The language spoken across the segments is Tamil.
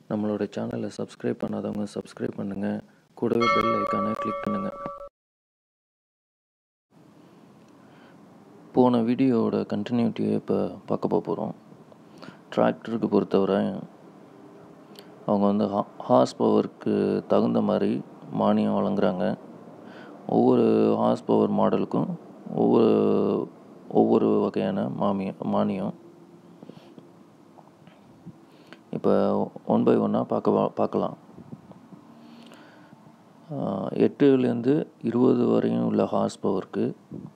நம்மளோட சேனலை சப்ஸ்கிரைப் பண்ணாதவங்க சப்ஸ்கிரைப் பண்ணுங்கள் கூடவே பெல் ஐக்கானை கிளிக் பண்ணுங்கள் போன வீடியோவோட கண்டினியூட்டியை இப்போ பார்க்க போகிறோம் டிராக்டருக்கு பொறுத்தவரை அவங்க வந்து ஹா ஹார்ஸ் பவருக்கு தகுந்த மாதிரி மானியம் வழங்குறாங்க ஒவ்வொரு ஹார்ஸ் பவர் மாடலுக்கும் ஒவ்வொரு ஒவ்வொரு வகையான மானியம் மானியம் இப்போ ஒன் பை ஒன்னாக பார்க்க பார்க்கலாம் எட்டுலேருந்து இருபது வரையும் உள்ள ஹார்ஸ் பவருக்கு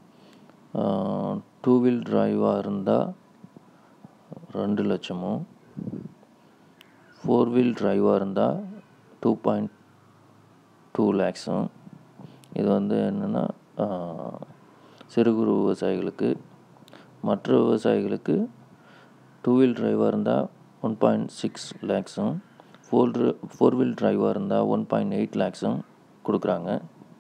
டூ வீல் டிரைவாக இருந்தால் ரெண்டு லட்சமும் ஃபோர் வீல் டிரைவாக இருந்தால் டூ பாயிண்ட் டூ லேக்ஸும் இது வந்து என்னென்னா சிறு குறு விவசாயிகளுக்கு மற்ற விவசாயிகளுக்கு டூ வீல் டிரைவாக இருந்தால் ஒன் பாயிண்ட் சிக்ஸ் லேக்ஸும் ஃபோர் ஃபோர் வீல் டிரைவாக இருந்தால் ஒன் பாயிண்ட் எயிட் லேக்ஸும் கொடுக்குறாங்க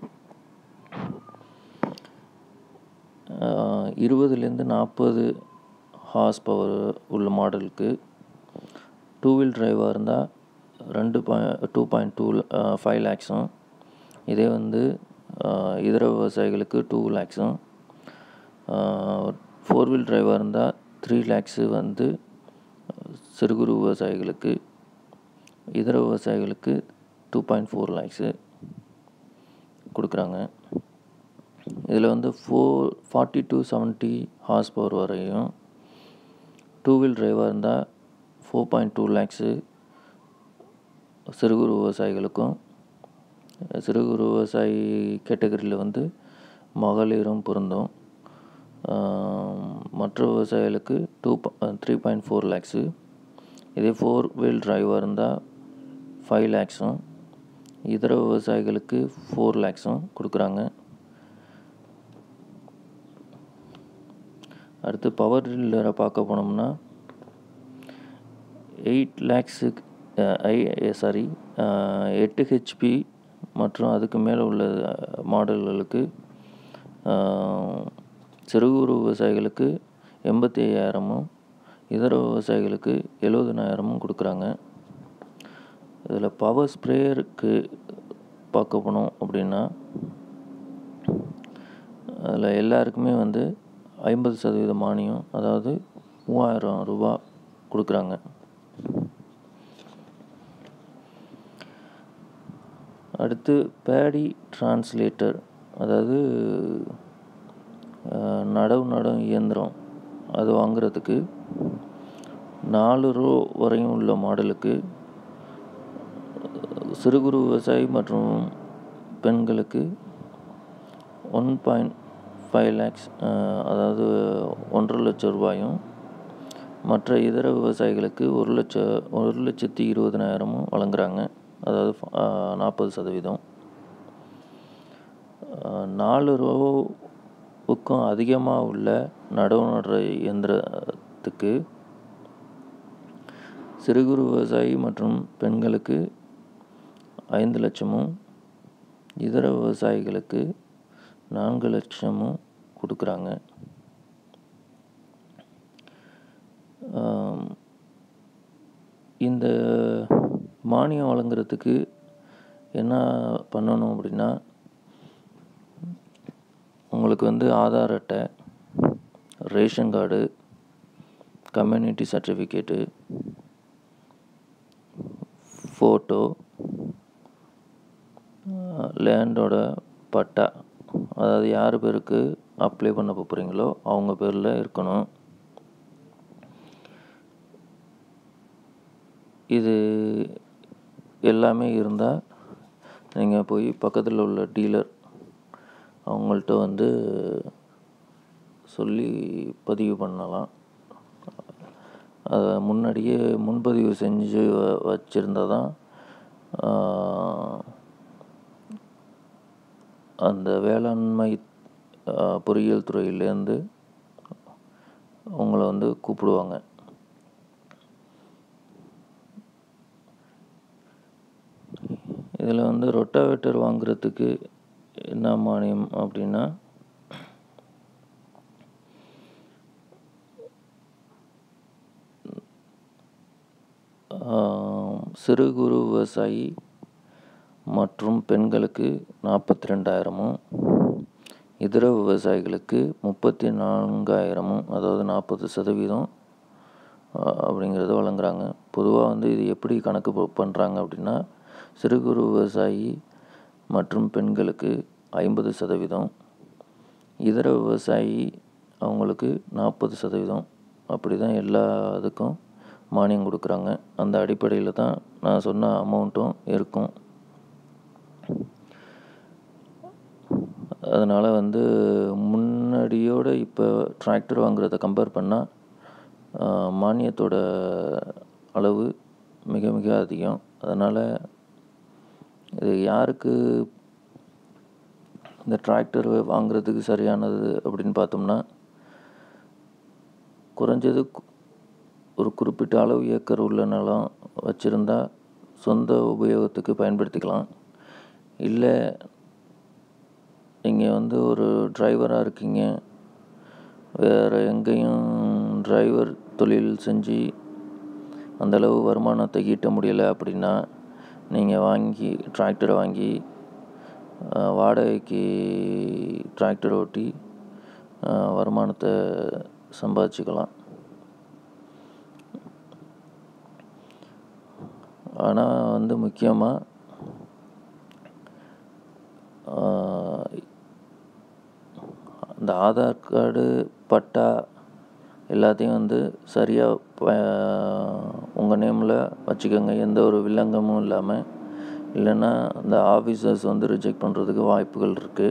இருபதுலேருந்து நாற்பது ஹார்ஸ் பவர் உள்ள மாடலுக்கு டூ வீல் டிரைவாக இருந்தால் ரெண்டு பாய் டூ பாயிண்ட் டூ ஃபைவ் லேக்ஸும் இதே வந்து இதர விவசாயிகளுக்கு டூ லேக்ஸும் ஃபோர் வீல் டிரைவாக இருந்தால் த்ரீ லேக்ஸு வந்து சிறு குறு விவசாயிகளுக்கு இதர விவசாயிகளுக்கு டூ பாயிண்ட் ஃபோர் லேக்ஸு கொடுக்குறாங்க இதில் வந்து four forty to seventy horse power வரையும் டூ வீல் டிரைவாக இருந்தால் ஃபோர் பாயிண்ட் டூ லேக்ஸு சிறு குறு விவசாயிகளுக்கும் சிறு குறு விவசாயி கேட்டகரியில் வந்து மகளிரும் பொருந்தும் மற்ற விவசாயிகளுக்கு two three point four lakhs இதே ஃபோர் வீல் டிரைவாக இருந்தால் ஃபைவ் லேக்ஸும் இதர விவசாயிகளுக்கு ஃபோர் லேக்ஸும் கொடுக்குறாங்க அடுத்து பவர் டில்லரை பார்க்க போனோம்னா எயிட் லேக்ஸுக்கு ஐ சாரி எட்டு ஹெச்பி மற்றும் அதுக்கு மேலே உள்ள மாடல்களுக்கு சிறு குறு விவசாயிகளுக்கு எண்பத்தி ஐயாயிரமும் இதர விவசாயிகளுக்கு எழுபதனாயிரமும் கொடுக்குறாங்க இதில் பவர் ஸ்ப்ரேயருக்கு பார்க்க போனோம் அப்படின்னா அதில் எல்லாருக்குமே வந்து ஐம்பது சதவீத மானியம் அதாவது மூவாயிரம் ரூபா கொடுக்குறாங்க அடுத்து பேடி டிரான்ஸ்லேட்டர் அதாவது நடவு நடும் இயந்திரம் அது வாங்குறதுக்கு நாலு ரூ வரையும் உள்ள மாடலுக்கு சிறு குறு விவசாயி மற்றும் பெண்களுக்கு ஒன் பாயிண்ட் ஃபைவ் லேக்ஸ் அதாவது ஒன்றரை லட்சம் ரூபாயும் மற்ற இதர விவசாயிகளுக்கு ஒரு லட்ச ஒரு லட்சத்தி இருபதனாயிரமும் வழங்குறாங்க அதாவது நாற்பது சதவீதம் நாலு ரூபாவுக்கும் அதிகமாக உள்ள நடவு நடுற இயந்திரத்துக்கு சிறு குறு விவசாயி மற்றும் பெண்களுக்கு ஐந்து லட்சமும் இதர விவசாயிகளுக்கு நான்கு லட்சமும் கொடுக்குறாங்க இந்த மானியம் வழங்குறதுக்கு என்ன பண்ணணும் அப்படின்னா உங்களுக்கு வந்து ஆதார் அட்டை ration card community certificate photo லேண்டோட பட்டா அதாவது யார் பேருக்கு அப்ளை பண்ண போகிறீங்களோ அவங்க பேரில் இருக்கணும் இது எல்லாமே இருந்தால் நீங்கள் போய் பக்கத்தில் உள்ள டீலர் அவங்கள்ட்ட வந்து சொல்லி பதிவு பண்ணலாம் அதை முன்னாடியே முன்பதிவு செஞ்சு வச்சுருந்தா தான் அந்த வேளாண்மை பொறியியல் துறையிலேருந்து உங்களை வந்து கூப்பிடுவாங்க இதில் வந்து ரொட்டாவேட்டர் வாங்குறதுக்கு என்ன மானியம் அப்படின்னா சிறு குறு விவசாயி மற்றும் பெண்களுக்கு நாற்பத்தி ரெண்டாயிரமும் இதர விவசாயிகளுக்கு முப்பத்தி நான்காயிரமும் அதாவது நாற்பது சதவீதம் அப்படிங்கிறத வழங்குறாங்க பொதுவாக வந்து இது எப்படி கணக்கு பண்ணுறாங்க அப்படின்னா சிறு குறு விவசாயி மற்றும் பெண்களுக்கு ஐம்பது சதவீதம் இதர விவசாயி அவங்களுக்கு நாற்பது சதவீதம் அப்படி தான் எல்லா இதுக்கும் மானியம் கொடுக்குறாங்க அந்த அடிப்படையில் தான் நான் சொன்ன அமௌண்ட்டும் இருக்கும் அதனால் வந்து முன்னாடியோட இப்போ டிராக்டர் வாங்குறத கம்பேர் பண்ணால் மானியத்தோட அளவு மிக மிக அதிகம் அதனால் இது யாருக்கு இந்த டிராக்டர் வாங்குறதுக்கு சரியானது அப்படின்னு பார்த்தோம்னா குறைஞ்சது ஒரு குறிப்பிட்ட அளவு ஏக்கர் உள்ள நிலம் வச்சுருந்தா சொந்த உபயோகத்துக்கு பயன்படுத்திக்கலாம் இல்லை நீங்கள் வந்து ஒரு டிரைவராக இருக்கீங்க வேறு எங்கேயும் டிரைவர் தொழில் செஞ்சு அந்தளவு வருமானத்தை ஈட்ட முடியலை அப்படின்னா நீங்கள் வாங்கி டிராக்டரை வாங்கி வாடகைக்கு டிராக்டர் ஓட்டி வருமானத்தை சம்பாதிச்சுக்கலாம் ஆனால் வந்து முக்கியமாக இந்த ஆதார் கார்டு பட்டா எல்லாத்தையும் வந்து சரியாக உங்கள் நேமில் வச்சுக்கோங்க எந்த ஒரு வில்லங்கமும் இல்லாமல் இல்லைன்னா இந்த ஆஃபீஸர்ஸ் வந்து ரிஜெக்ட் பண்ணுறதுக்கு வாய்ப்புகள் இருக்குது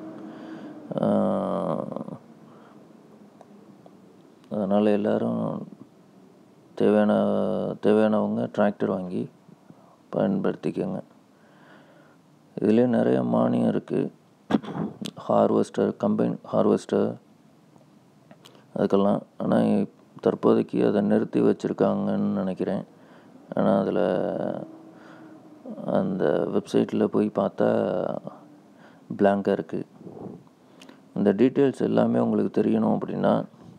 அதனால் எல்லோரும் தேவையான தேவையானவங்க டிராக்டர் வாங்கி பயன்படுத்திக்கோங்க இதுலேயே நிறைய மானியம் இருக்குது ஹார்வெஸ்டர் கம்பைன் ஹார்வெஸ்டர் அதுக்கெல்லாம் ஆனால் தற்போதைக்கு அதை நிறுத்தி வச்சுருக்காங்கன்னு நினைக்கிறேன் ஆனால் அதில் அந்த வெப்சைட்டில் போய் பார்த்தா பிளாங்காக இருக்குது இந்த டீட்டெயில்ஸ் எல்லாமே உங்களுக்கு தெரியணும் அப்படின்னா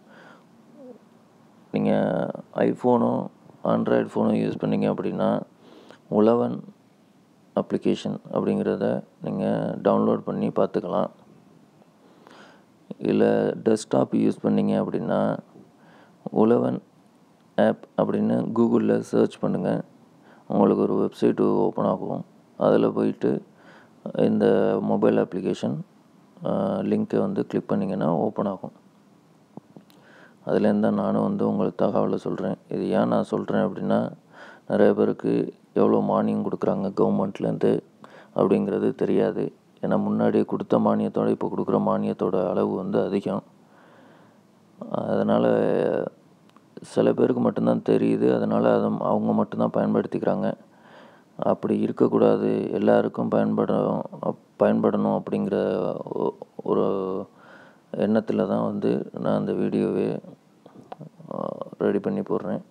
நீங்கள் ஐஃபோனோ ஆண்ட்ராய்டு ஃபோனோ யூஸ் பண்ணிங்க அப்படின்னா உழவன் அப்ளிகேஷன் அப்படிங்கிறத நீங்கள் டவுன்லோட் பண்ணி பார்த்துக்கலாம் இல்லை டெஸ்க்டாப் யூஸ் பண்ணிங்க அப்படின்னா உழவன் ஆப் அப்படின்னு கூகுளில் சர்ச் பண்ணுங்கள் உங்களுக்கு ஒரு வெப்சைட்டு ஓப்பன் ஆகும் அதில் போயிட்டு இந்த மொபைல் அப்ளிகேஷன் லிங்க்கை வந்து கிளிக் பண்ணிங்கன்னா ஓப்பன் ஆகும் அதுலேருந்து தான் நானும் வந்து உங்களுக்கு தகவலை சொல்கிறேன் இது ஏன் நான் சொல்கிறேன் அப்படின்னா நிறைய பேருக்கு எவ்வளோ மானியம் கொடுக்குறாங்க கவர்மெண்ட்லேருந்து அப்படிங்கிறது தெரியாது ஏன்னா முன்னாடி கொடுத்த மானியத்தோட இப்போ கொடுக்குற மானியத்தோட அளவு வந்து அதிகம் அதனால் சில பேருக்கு மட்டும்தான் தெரியுது அதனால் அதை அவங்க மட்டும்தான் பயன்படுத்திக்கிறாங்க அப்படி இருக்கக்கூடாது எல்லாருக்கும் பயன்படும் பயன்படணும் அப்படிங்கிற ஒரு எண்ணத்தில் தான் வந்து நான் அந்த வீடியோவே ரெடி பண்ணி போடுறேன்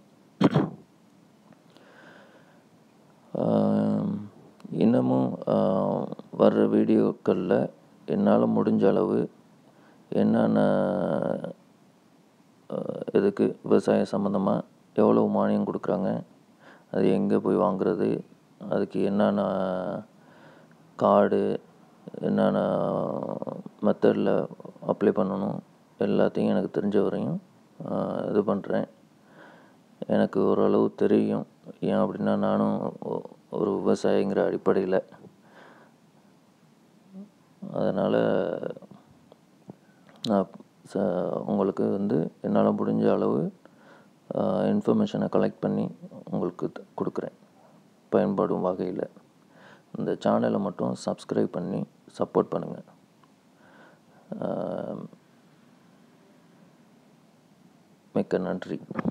இன்னமும் வர்ற வீடியோக்களில் என்னால் முடிஞ்ச அளவு என்னென்ன இதுக்கு விவசாயம் சம்மந்தமாக எவ்வளோ மானியம் கொடுக்குறாங்க அது எங்கே போய் வாங்குறது அதுக்கு என்னென்ன கார்டு என்னென்ன மெத்தடில் அப்ளை பண்ணணும் எல்லாத்தையும் எனக்கு தெரிஞ்ச வரையும் இது பண்ணுறேன் எனக்கு ஓரளவு தெரியும் ஏன் அப்படின்னா நானும் ஒரு விவசாயிங்கிற அடிப்படையில் அதனால் நான் ச உங்களுக்கு வந்து என்னால் முடிஞ்ச அளவு இன்ஃபர்மேஷனை கலெக்ட் பண்ணி உங்களுக்கு கொடுக்குறேன் பயன்படும் வகையில் இந்த சேனலை மட்டும் சப்ஸ்கிரைப் பண்ணி சப்போர்ட் பண்ணுங்கள் மிக்க நன்றி